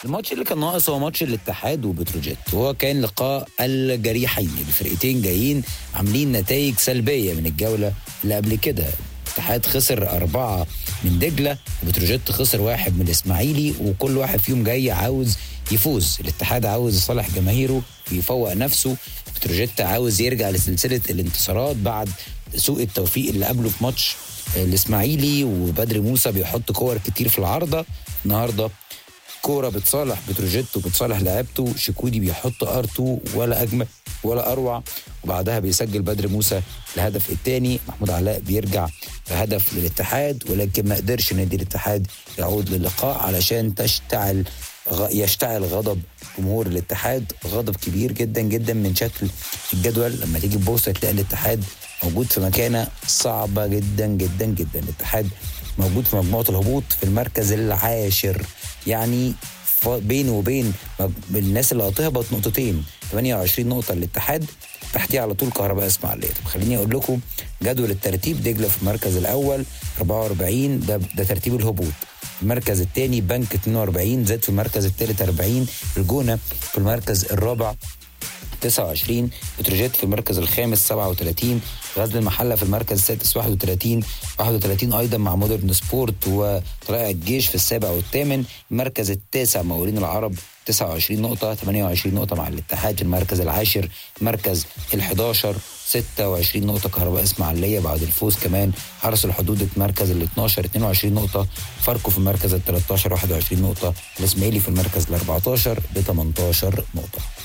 الماتش اللي كان ناقص هو ماتش الاتحاد وبتروجيت وهو كان لقاء الجريحين الفرقتين جايين عاملين نتائج سلبيه من الجوله اللي قبل كده الاتحاد خسر أربعة من دجلة وبتروجيت خسر واحد من الإسماعيلي وكل واحد فيهم جاي عاوز يفوز الاتحاد عاوز يصالح جماهيره ويفوق نفسه بتروجيت عاوز يرجع لسلسلة الانتصارات بعد سوء التوفيق اللي قبله في ماتش الإسماعيلي وبدر موسى بيحط كور كتير في العارضة النهارده كوره بتصالح بتروجيت وبتصالح لعيبته شيكودي بيحط ار2 ولا اجمل ولا اروع وبعدها بيسجل بدر موسى الهدف الثاني محمود علاء بيرجع بهدف للاتحاد ولكن ما قدرش نادي الاتحاد يعود للقاء علشان تشتعل غ- يشتعل غضب جمهور الاتحاد غضب كبير جدا جدا من شكل الجدول لما تيجي تبص تلاقي الاتحاد موجود في مكانه صعبه جدا جدا جدا الاتحاد موجود في مجموعه الهبوط في المركز العاشر يعني ف- بينه وبين مج- الناس اللي هتهبط نقطتين 28 نقطه للاتحاد تحتيه على طول كهرباء اسماعيليه طب خليني اقول لكم جدول الترتيب دجله في المركز الاول 44 ده ده ترتيب الهبوط المركز الثاني بنك 42 زاد في المركز الثالث 40 الجونه في المركز الرابع 29 بتروجيت في المركز الخامس 37 غزل المحله في المركز السادس 31 31 ايضا مع مودرن سبورت وطلائع الجيش في السابع والثامن المركز التاسع مقاولين العرب 29 نقطة 28 نقطة مع الاتحاد في المركز العاشر المركز ال 11 26 نقطة كهرباء اسماعيلية بعد الفوز كمان حرس الحدود المركز ال 12 22 نقطة فاركو في المركز ال 13 21 نقطة الاسماعيلي في المركز ال 14 ب 18 نقطة